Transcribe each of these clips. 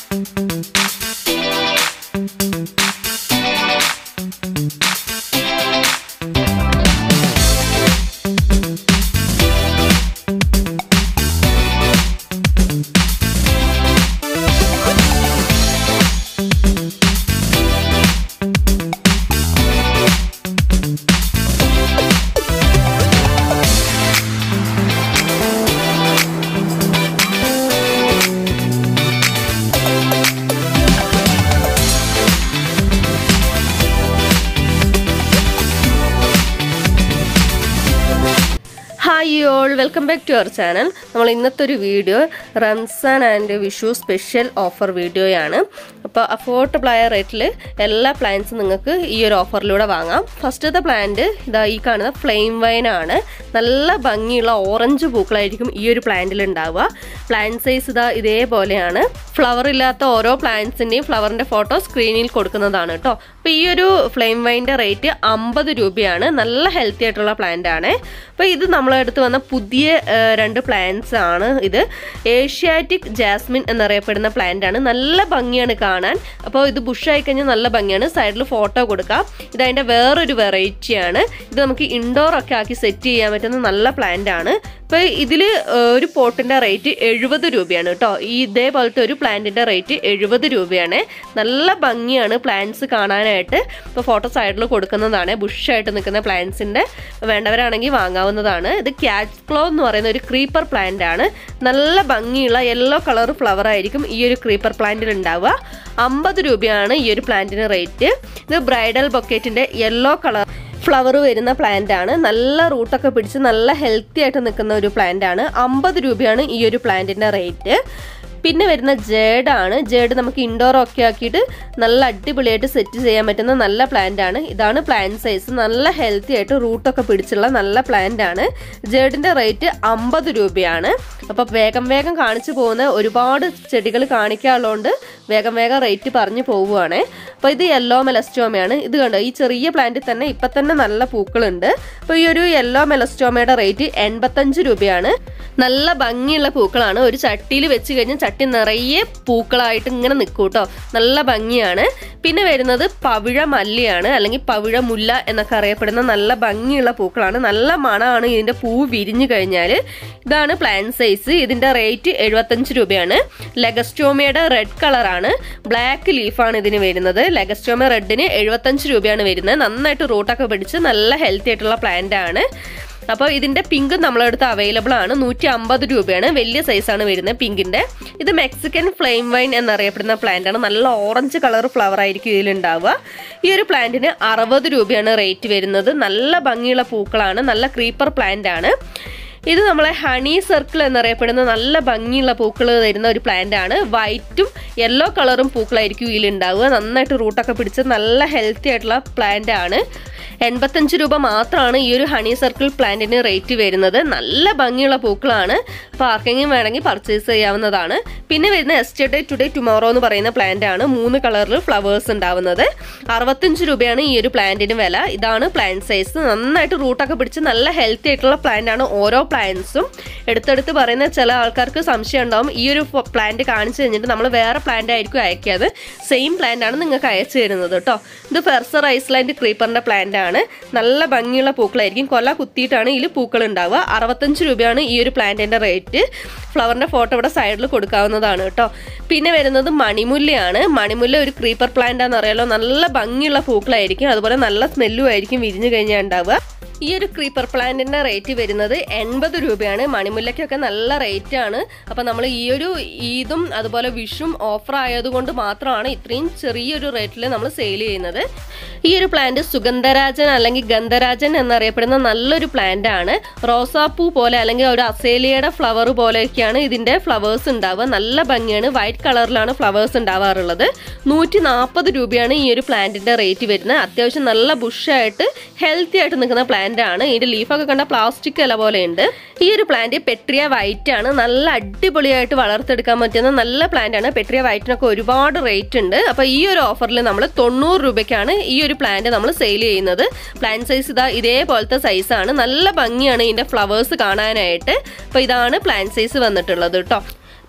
hi all welcome back to our channel നമ്മൾ ഇന്നത്തെ ഒരു video Ramzan and Vishu special offer വീഡിയോയാണ് അപ്പോൾ അഫോർഡബിൾ ആയ റേറ്റിൽ എല്ലാ പ്ലാന്റ്സും നിങ്ങൾക്ക് ഈ ഒരു ഓഫറിലൂടെ വാങ്ങാം ഫസ്റ്റത്തെ പ്ലാന്റ് ഇതാ ഈ കാണുന്ന ഫ്ലെയിം വൈൻ ആണ് നല്ല ഭംഗിയുള്ള ഓറഞ്ച് പൂക്കളായിരിക്കും ഈ ഒരു പ്ലാന്റിൽ ഉണ്ടാവുക പ്ലാന്റ് സൈസ് ഇതാ ഇതേപോലെയാണ് ഫ്ലവർ ഇല്ലാത്ത ഓരോ പ്ലാന്റ്സിൻ്റെയും ഫ്ലവറിൻ്റെ ഫോട്ടോ സ്ക്രീനിൽ കൊടുക്കുന്നതാണ് കേട്ടോ അപ്പോൾ ഈ ഒരു ഫ്ലെയിം വൈൻ്റെ റേറ്റ് അമ്പത് രൂപയാണ് നല്ല ഹെൽത്തി ആയിട്ടുള്ള പ്ലാന്റ് ആണ് അപ്പോൾ ഇത് നമ്മളെടുത്ത് വന്ന പുതിയ ആ, രണ്ട് പ്ലാന്റ്സ് ആണ് ഇത് ഏഷ്യാറ്റിക് ജാസ്മിൻ എന്നറിയപ്പെടുന്ന പ്ലാന്റ് ആണ് നല്ല ഭംഗിയാണ് കാണാൻ അപ്പോൾ ഇത് ബുഷായി കഴിഞ്ഞാൽ നല്ല ഭംഗിയാണ് സൈഡിൽ ഫോട്ടോ കൊടുക്കാം ഇത് അതിൻ്റെ വേറൊരു വെറൈറ്റി ആണ് ഇത് നമുക്ക് ഇൻഡോർ ഒക്കെ ആക്കി സെറ്റ് ചെയ്യാൻ പറ്റുന്ന നല്ല പ്ലാന്റ് ആണ് ഇപ്പോൾ ഇതിൽ ഒരു പോട്ടിൻ്റെ റേറ്റ് എഴുപത് രൂപയാണ് കേട്ടോ ഈ ഇതേപോലത്തെ ഒരു പ്ലാന്റിൻ്റെ റേറ്റ് എഴുപത് രൂപയാണ് നല്ല ഭംഗിയാണ് പ്ലാന്റ്സ് കാണാനായിട്ട് ഇപ്പോൾ ഫോട്ടോ സൈഡിൽ കൊടുക്കുന്നതാണ് ബുഷായിട്ട് നിൽക്കുന്ന പ്ലാന്റ്സിൻ്റെ വേണ്ടവരാണെങ്കിൽ വാങ്ങാവുന്നതാണ് ഇത് ക്യാച്ച് ക്ലോ എന്ന് പറയുന്ന ഒരു ക്രീപ്പർ പ്ലാന്റ് ആണ് നല്ല ഭംഗിയുള്ള യെല്ലോ കളർ ഫ്ലവർ ആയിരിക്കും ഈ ഒരു ക്രീപ്പർ പ്ലാന്റിൽ ഉണ്ടാവുക അമ്പത് രൂപയാണ് ഈ ഒരു പ്ലാന്റിന് റേറ്റ് ഇത് ബ്രൈഡൽ ബൊക്കറ്റിൻ്റെ യെല്ലോ കളർ ഫ്ലവർ വരുന്ന പ്ലാന്റ് ആണ് നല്ല റൂട്ടൊക്കെ പിടിച്ച് നല്ല ഹെൽത്തി ആയിട്ട് നിൽക്കുന്ന ഒരു പ്ലാന്റ് ആണ് അമ്പത് രൂപയാണ് ഈ ഒരു പ്ലാന്റിന്റെ റേറ്റ് പിന്നെ വരുന്ന ജേഡ് ആണ് ജേഡ് നമുക്ക് ഇൻഡോർ ഒക്കെ ആക്കിയിട്ട് നല്ല അടിപൊളിയായിട്ട് സെറ്റ് ചെയ്യാൻ പറ്റുന്ന നല്ല പ്ലാന്റ് ആണ് ഇതാണ് പ്ലാന്റ് സൈസ് നല്ല ഹെൽത്തി ആയിട്ട് റൂട്ടൊക്കെ പിടിച്ചുള്ള നല്ല പ്ലാന്റ് ആണ് ജേഡിന്റെ റേറ്റ് അമ്പത് രൂപയാണ് അപ്പോൾ വേഗം വേഗം കാണിച്ചു പോകുന്ന ഒരുപാട് ചെടികൾ കാണിക്കാനുള്ളതുകൊണ്ട് വേഗം വേഗം റേറ്റ് പറഞ്ഞു പോവുകയാണേ അപ്പോൾ ഇത് യെല്ലോ മെലസ്റ്റോമയാണ് ഇത് കണ്ടോ ഈ ചെറിയ പ്ലാന്റിൽ തന്നെ ഇപ്പം തന്നെ നല്ല പൂക്കളുണ്ട് അപ്പോൾ ഈ ഒരു യെല്ലോ മെലസ്റ്റോമയുടെ റേറ്റ് എൺപത്തഞ്ച് രൂപയാണ് നല്ല ഭംഗിയുള്ള പൂക്കളാണ് ഒരു ചട്ടിയിൽ വെച്ച് കഴിഞ്ഞാൽ ചട്ടി നിറയെ പൂക്കളായിട്ട് ഇങ്ങനെ നിൽക്കും കേട്ടോ നല്ല ഭംഗിയാണ് പിന്നെ വരുന്നത് പവിഴ മല്ലിയാണ് അല്ലെങ്കിൽ പവിഴ മുല്ല എന്നൊക്കെ അറിയപ്പെടുന്ന നല്ല ഭംഗിയുള്ള പൂക്കളാണ് നല്ല മണമാണ് ഇതിൻ്റെ പൂ വിരിഞ്ഞു കഴിഞ്ഞാൽ ഇതാണ് പ്ലാന്റ് സൈസ് ഇതിൻ്റെ റേറ്റ് എഴുപത്തഞ്ച് രൂപയാണ് ലെഗസ്റ്റോമയുടെ റെഡ് കളറാണ് ബ്ലാക്ക് ലീഫാണ് ഇതിന് വരുന്നത് ലെഗസ്റ്റോമ റെഡിന് എഴുപത്തഞ്ച് രൂപയാണ് വരുന്നത് നന്നായിട്ട് റൂട്ടൊക്കെ പിടിച്ച് നല്ല ഹെൽത്തി ആയിട്ടുള്ള പ്ലാന്റ് ആണ് അപ്പോൾ ഇതിൻ്റെ പിങ്ക് നമ്മളടുത്ത് അവൈലബിൾ ആണ് നൂറ്റി അമ്പത് രൂപയാണ് വലിയ സൈസാണ് വരുന്നത് പിങ്കിൻ്റെ ഇത് മെക്സിക്കൻ ഫ്ലെയിം വൈൻ എന്നറിയപ്പെടുന്ന പ്ലാന്റ് ആണ് നല്ല ഓറഞ്ച് കളർ ഫ്ലവർ ആയിരിക്കും ഇതിലുണ്ടാവുക ഈ ഒരു പ്ലാന്റിന് അറുപത് രൂപയാണ് റേറ്റ് വരുന്നത് നല്ല ഭംഗിയുള്ള പൂക്കളാണ് നല്ല ക്രീപ്പർ പ്ലാന്റ് ആണ് ഇത് നമ്മളെ ഹണി സർക്കിൾ എന്നറിയപ്പെടുന്ന നല്ല ഭംഗിയുള്ള പൂക്കൾ തരുന്ന ഒരു പ്ലാന്റ് ആണ് വൈറ്റും യെല്ലോ കളറും പൂക്കളായിരിക്കും ഇതിലുണ്ടാവുക നന്നായിട്ട് റൂട്ടൊക്കെ പിടിച്ച് നല്ല ഹെൽത്തി ആയിട്ടുള്ള പ്ലാന്റ് ആണ് എൺപത്തഞ്ച് രൂപ മാത്രമാണ് ഈ ഒരു ഹണി സർക്കിൾ പ്ലാന്റിന് റേറ്റ് വരുന്നത് നല്ല ഭംഗിയുള്ള പൂക്കളാണ് അപ്പോൾ ആർക്കെങ്കിലും വേണമെങ്കിൽ പർച്ചേസ് ചെയ്യാവുന്നതാണ് പിന്നെ വരുന്ന എസ്റ്റർഡേ ടുഡേ ടുമോറോ എന്ന് പറയുന്ന പ്ലാന്റ് ആണ് മൂന്ന് കളറിൽ ഫ്ലവേഴ്സ് ഉണ്ടാവുന്നത് അറുപത്തഞ്ച് രൂപയാണ് ഈ ഒരു പ്ലാന്റിന് വില ഇതാണ് പ്ലാന്റ് സൈസ് നന്നായിട്ട് റൂട്ടൊക്കെ പിടിച്ച് നല്ല ഹെൽത്തി ആയിട്ടുള്ള പ്ലാന്റ് ആണ് ഓരോ പ്ലാന്റ്സും എടുത്തെടുത്ത് പറയുന്ന ചില ആൾക്കാർക്ക് സംശയം ഉണ്ടാവും ഈ ഒരു പ്ലാന്റ് കാണിച്ചു കഴിഞ്ഞിട്ട് നമ്മൾ വേറെ പ്ലാന്റ് ആയിരിക്കും അയക്കാതെ സെയിം പ്ലാന്റ് ആണ് നിങ്ങൾക്ക് അയച്ചു തരുന്നത് കേട്ടോ ഇത് ഫെർസർ ഐസ്ലാൻഡ് ക്രീപ്പറിന്റെ പ്ലാന്റ് ആണ് നല്ല ഭംഗിയുള്ള പൂക്കളായിരിക്കും കൊല കുത്തിയിട്ടാണ് ഇതിൽ പൂക്കൾ ഉണ്ടാവുക അറുപത്തഞ്ച് രൂപയാണ് ഈ ഒരു പ്ലാന്റിന്റെ റേറ്റ് ഫ്ലവറിന്റെ ഫോട്ടോ ഇവിടെ സൈഡിൽ കൊടുക്കാവുന്നതാണ് കേട്ടോ പിന്നെ വരുന്നത് മണിമുല്ലയാണ് മണിമുല്ല ഒരു ക്രീപ്പർ പ്ലാന്റ് ആണെന്ന് അറിയാലോ നല്ല ഭംഗിയുള്ള പൂക്കളായിരിക്കും അതുപോലെ നല്ല സ്മെല്ലും ആയിരിക്കും വിരിഞ്ഞു കഴിഞ്ഞാൽ ഉണ്ടാവുക ഈ ഒരു ക്രീപ്പർ പ്ലാന്റിന്റെ റേറ്റ് വരുന്നത് എൺപത് രൂപയാണ് മണിമുല്ലയ്ക്കൊക്കെ നല്ല റേറ്റ് ആണ് അപ്പൊ നമ്മൾ ഈ ഒരു ഈദും അതുപോലെ വിഷും ഓഫർ ആയതുകൊണ്ട് മാത്രമാണ് ഇത്രയും ചെറിയൊരു റേറ്റിൽ നമ്മൾ സെയിൽ ചെയ്യുന്നത് ഈ ഒരു പ്ലാന്റ് സുഗന്ധരാജൻ അല്ലെങ്കിൽ ഗന്ധരാജൻ എന്നറിയപ്പെടുന്ന നല്ലൊരു പ്ലാന്റ് ആണ് റോസാപ്പൂ പോലെ അല്ലെങ്കിൽ ഒരു അസേലിയയുടെ ഫ്ലവർ പോലെയൊക്കെയാണ് ഇതിന്റെ ഫ്ലവേഴ്സ് ഉണ്ടാവുക നല്ല ഭംഗിയാണ് വൈറ്റ് കളറിലാണ് ഫ്ലവേഴ്സ് ഉണ്ടാവാറുള്ളത് നൂറ്റി നാൽപ്പത് രൂപയാണ് ഈ ഒരു പ്ലാന്റിന്റെ റേറ്റ് വരുന്നത് അത്യാവശ്യം നല്ല ബുഷായിട്ട് ഹെൽത്തി ആയിട്ട് നിൽക്കുന്ന പ്ലാന്റ് ആണ് ഇതിന്റെ ലീഫൊക്കെ കണ്ട പ്ലാസ്റ്റിക് ഇല പോലെ ഉണ്ട് ഈ ഒരു പ്ലാന്റ് പെട്രിയ വൈറ്റ് ആണ് നല്ല അടിപൊളിയായിട്ട് വളർത്തെടുക്കാൻ പറ്റുന്ന നല്ല പ്ലാന്റ് ആണ് പെട്രിയ വൈറ്റിനൊക്കെ ഒരുപാട് റേറ്റ് ഉണ്ട് അപ്പൊ ഈ ഒരു ഓഫറിൽ നമ്മൾ തൊണ്ണൂറ് രൂപയ്ക്കാണ് ഈ ഒരു പ്ലാന്റ് നമ്മൾ സെയിൽ ചെയ്യുന്നത് പ്ലാന്റ് സൈസ് ഇതാ ഇതേപോലത്തെ സൈസാണ് നല്ല ഭംഗിയാണ് ഇതിന്റെ ഫ്ലവേഴ്സ് കാണാനായിട്ട് അപ്പൊ ഇതാണ് പ്ലാന്റ് സൈസ് വന്നിട്ടുള്ളത് കേട്ടോ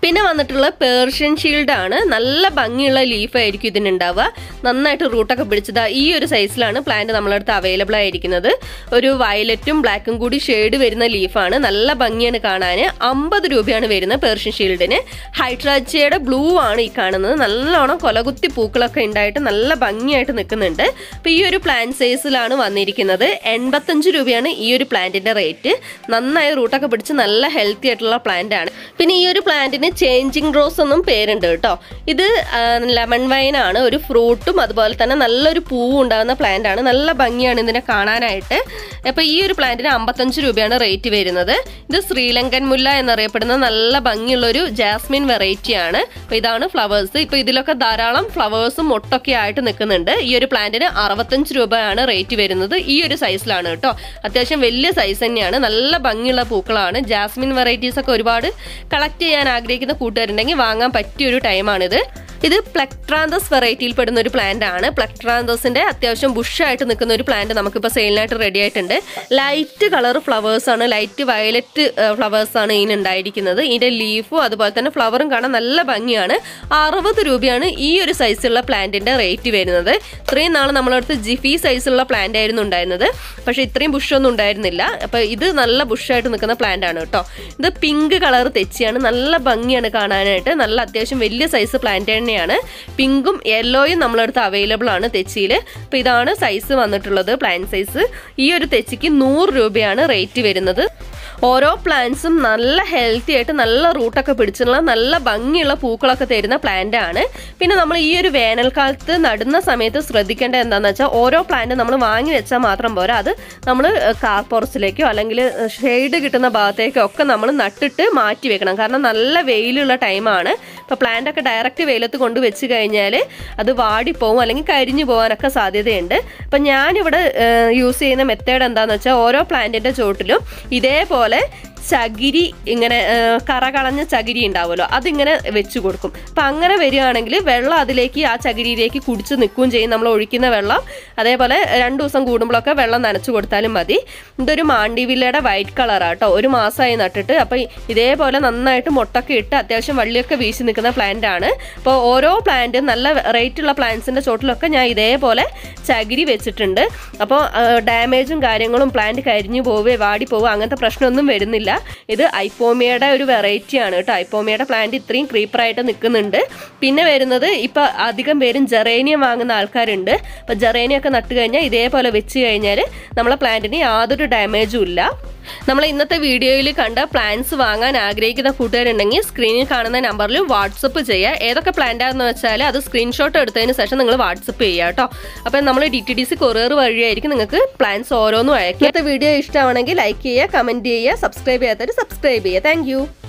പിന്നെ വന്നിട്ടുള്ള പേർഷ്യൻ ഷീൽഡ് ആണ് നല്ല ഭംഗിയുള്ള ലീഫ് ആയിരിക്കും ഇതിനുണ്ടാവുക നന്നായിട്ട് റൂട്ടൊക്കെ പിടിച്ചത് ഈ ഒരു സൈസിലാണ് പ്ലാന്റ് നമ്മളടുത്ത് അവൈലബിൾ ആയിരിക്കുന്നത് ഒരു വയലറ്റും ബ്ലാക്കും കൂടി ഷെയ്ഡ് വരുന്ന ലീഫാണ് നല്ല ഭംഗിയാണ് കാണാൻ അമ്പത് രൂപയാണ് വരുന്നത് പേർഷ്യൻ ഷീൽഡിന് ഹൈഡ്രാച്ചയുടെ ബ്ലൂ ആണ് ഈ കാണുന്നത് നല്ലോണം കൊലകുത്തി പൂക്കളൊക്കെ ഉണ്ടായിട്ട് നല്ല ഭംഗിയായിട്ട് നിൽക്കുന്നുണ്ട് അപ്പോൾ ഈ ഒരു പ്ലാന്റ് സൈസിലാണ് വന്നിരിക്കുന്നത് എൺപത്തഞ്ച് രൂപയാണ് ഈ ഒരു പ്ലാന്റിന്റെ റേറ്റ് നന്നായി റൂട്ടൊക്കെ പിടിച്ച് നല്ല ഹെൽത്തി ആയിട്ടുള്ള പ്ലാന്റ് ആണ് പിന്നെ ഈ ഒരു പ്ലാന്റിന് ചേഞ്ചിങ് റോസ് എന്നും പേരുണ്ട് കേട്ടോ ഇത് ലെമൺ വൈൻ ആണ് ഒരു ഫ്രൂട്ടും അതുപോലെ തന്നെ നല്ലൊരു പൂവും ഉണ്ടാകുന്ന പ്ലാന്റ് ആണ് നല്ല ഭംഗിയാണ് ഇതിനെ കാണാനായിട്ട് അപ്പോൾ ഈ ഒരു പ്ലാന്റിന് അമ്പത്തഞ്ച് രൂപയാണ് റേറ്റ് വരുന്നത് ഇത് ശ്രീലങ്കൻ മുല്ല എന്നറിയപ്പെടുന്ന നല്ല ഭംഗിയുള്ള ഒരു ജാസ്മിൻ വെറൈറ്റി ആണ് അപ്പോൾ ഇതാണ് ഫ്ലവേഴ്സ് ഇപ്പോൾ ഇതിലൊക്കെ ധാരാളം ഫ്ലവേഴ്സും മൊട്ടൊക്കെ ആയിട്ട് നിൽക്കുന്നുണ്ട് ഈ ഒരു പ്ലാന്റിന് അറുപത്തഞ്ച് രൂപയാണ് റേറ്റ് വരുന്നത് ഈ ഒരു സൈസിലാണ് കേട്ടോ അത്യാവശ്യം വലിയ സൈസ് തന്നെയാണ് നല്ല ഭംഗിയുള്ള പൂക്കളാണ് ജാസ്മിൻ വെറൈറ്റീസ് ഒക്കെ ഒരുപാട് കളക്ട് ചെയ്യാൻ ആഗ്രഹിക്കുന്ന കൂട്ടുകാരുണ്ടെങ്കിൽ വാങ്ങാൻ പറ്റിയ ഒരു ടൈമാണിത് ഇത് പ്ലക്ട്രാന്തസ് വെറൈറ്റിയിൽ പെടുന്ന ഒരു പ്ലാന്റ് ആണ് പ്ലക്ട്രാന്തസിന്റെ അത്യാവശ്യം ബുഷായിട്ട് നിൽക്കുന്ന ഒരു പ്ലാന്റ് നമുക്കിപ്പോൾ സെയിലിനായിട്ട് റെഡി ആയിട്ടുണ്ട് ലൈറ്റ് കളർ ഫ്ലവേഴ്സ് ആണ് ലൈറ്റ് വയലറ്റ് ഫ്ലവേഴ്സ് ആണ് ഇതിന് ഉണ്ടായിരിക്കുന്നത് ഇതിന്റെ ലീഫും അതുപോലെ തന്നെ ഫ്ലവറും കാണാൻ നല്ല ഭംഗിയാണ് അറുപത് രൂപയാണ് ഈ ഒരു സൈസുള്ള പ്ലാന്റിന്റെ റേറ്റ് വരുന്നത് ഇത്രയും നാൾ നമ്മളടുത്ത് ജിഫി സൈസുള്ള പ്ലാന്റ് ആയിരുന്നു ഉണ്ടായിരുന്നത് പക്ഷേ ഇത്രയും ബുഷൊന്നും ഉണ്ടായിരുന്നില്ല അപ്പോൾ ഇത് നല്ല ബുഷായിട്ട് നിൽക്കുന്ന പ്ലാന്റ് ആണ് കേട്ടോ ഇത് പിങ്ക് കളർ തെച്ചിയാണ് നല്ല ഭംഗിയാണ് കാണാനായിട്ട് നല്ല അത്യാവശ്യം വലിയ സൈസ് പ്ലാന്റ് തന്നെയാണ് പിങ്കും യെല്ലോയും നമ്മളടുത്ത് അവൈലബിൾ ആണ് തെച്ചിയിൽ അപ്പോൾ ഇതാണ് സൈസ് വന്നിട്ടുള്ളത് പ്ലാന്റ് സൈസ് ഈ ഒരു തെച്ചിക്ക് നൂറ് രൂപയാണ് റേറ്റ് വരുന്നത് ഓരോ പ്ലാന്റ്സും നല്ല ഹെൽത്തി ആയിട്ട് നല്ല റൂട്ടൊക്കെ പിടിച്ചിട്ടുള്ള നല്ല ഭംഗിയുള്ള പൂക്കളൊക്കെ തരുന്ന പ്ലാന്റ് ആണ് പിന്നെ നമ്മൾ ഈ ഒരു വേനൽക്കാലത്ത് നടുന്ന സമയത്ത് ശ്രദ്ധിക്കേണ്ടത് എന്താണെന്ന് വെച്ചാൽ ഓരോ പ്ലാന്റ് നമ്മൾ വാങ്ങി വെച്ചാൽ മാത്രം പോരാ അത് നമ്മൾ കാർ പോർച്ചിലേക്കോ അല്ലെങ്കിൽ ഷെയ്ഡ് കിട്ടുന്ന ഭാഗത്തേക്കോ ഒക്കെ നമ്മൾ നട്ടിട്ട് മാറ്റി വെക്കണം കാരണം നല്ല വെയിലുള്ള ടൈമാണ് ഇപ്പോൾ പ്ലാന്റ് ഒക്കെ ഡയറക്റ്റ് വെയിലത്ത് കൊണ്ട് വെച്ച് കഴിഞ്ഞാൽ അത് വാടിപ്പോവും അല്ലെങ്കിൽ കരിഞ്ഞു പോകാനൊക്കെ സാധ്യതയുണ്ട് അപ്പം ഞാനിവിടെ യൂസ് ചെയ്യുന്ന മെത്തേഡ് എന്താണെന്ന് വെച്ചാൽ ഓരോ പ്ലാന്റിൻ്റെ ചോട്ടിലും ഇതേപോലെ ചകിരി ഇങ്ങനെ ആ, കറ കളഞ്ഞ ചകിരി ഉണ്ടാവുമല്ലോ അതിങ്ങനെ വെച്ച് കൊടുക്കും അപ്പം അങ്ങനെ വരികയാണെങ്കിൽ വെള്ളം അതിലേക്ക് ആ ചകിരിയിലേക്ക് കുടിച്ച് നിൽക്കുകയും ചെയ്യും നമ്മൾ ഒഴിക്കുന്ന വെള്ളം അതേപോലെ രണ്ട് ദിവസം കൂടുമ്പോഴൊക്കെ വെള്ളം നനച്ചു കൊടുത്താലും മതി ഇതൊരു മാണ്ടിവില്ലയുടെ വൈറ്റ് കളറാട്ടോ ഒരു മാസമായി നട്ടിട്ട് അപ്പം ഇതേപോലെ നന്നായിട്ട് മുട്ടൊക്കെ ഇട്ട് അത്യാവശ്യം വള്ളിയൊക്കെ വീശി നിൽക്കുന്ന പ്ലാന്റ് ആണ് അപ്പോൾ ഓരോ പ്ലാന്റും നല്ല റേറ്റുള്ള പ്ലാന്റ്സിൻ്റെ ചോട്ടിലൊക്കെ ഞാൻ ഇതേപോലെ ചകിരി വെച്ചിട്ടുണ്ട് അപ്പോൾ ഡാമേജും കാര്യങ്ങളും പ്ലാന്റ് കരിഞ്ഞു പോവുകയോ വാടി പോവുക അങ്ങനത്തെ പ്രശ്നമൊന്നും വരുന്നില്ല ഇത് ഐപ്പോമിയയുടെ ഒരു വെറൈറ്റി ആണ് കേട്ടോ ഐപ്പോമിയയുടെ പ്ലാന്റ് ഇത്രയും ക്രീപ്പറായിട്ട് നിൽക്കുന്നുണ്ട് പിന്നെ വരുന്നത് ഇപ്പം അധികം പേരും ജെറേനിയം വാങ്ങുന്ന ആൾക്കാരുണ്ട് അപ്പോൾ ജെറേനിയം ഒക്കെ നട്ട് കഴിഞ്ഞാൽ ഇതേപോലെ വെച്ച് കഴിഞ്ഞാൽ നമ്മളെ പ്ലാന്റിന് യാതൊരു ഡാമേജും ഇല്ല നമ്മൾ ഇന്നത്തെ വീഡിയോയിൽ കണ്ട പ്ലാൻസ് വാങ്ങാൻ ആഗ്രഹിക്കുന്ന കൂട്ടുകാരുണ്ടെങ്കിൽ സ്ക്രീനിൽ കാണുന്ന നമ്പറിൽ വാട്സപ്പ് ചെയ്യുക ഏതൊക്കെ പ്ലാന്റാന്ന് വെച്ചാൽ അത് സ്ക്രീൻഷോട്ട് എടുത്തതിന് ശേഷം നിങ്ങൾ വാട്സപ്പ് ചെയ്യുക കേട്ടോ അപ്പം നമ്മൾ D T D C courier വഴിയായിരിക്കും നിങ്ങൾക്ക് പ്ലാൻസ് ഓരോന്നും അയക്കുക ഇന്നത്തെ വീഡിയോ ഇഷ്ടമാണെങ്കിൽ ലൈക്ക് ചെയ്യുക കമൻറ്റ് ചെയ്യുക സബ്സ്ക്രൈബ് ചെയ്യാത്തവർ സബ്സ്ക്രൈബ് ചെയ്യുക താങ്ക്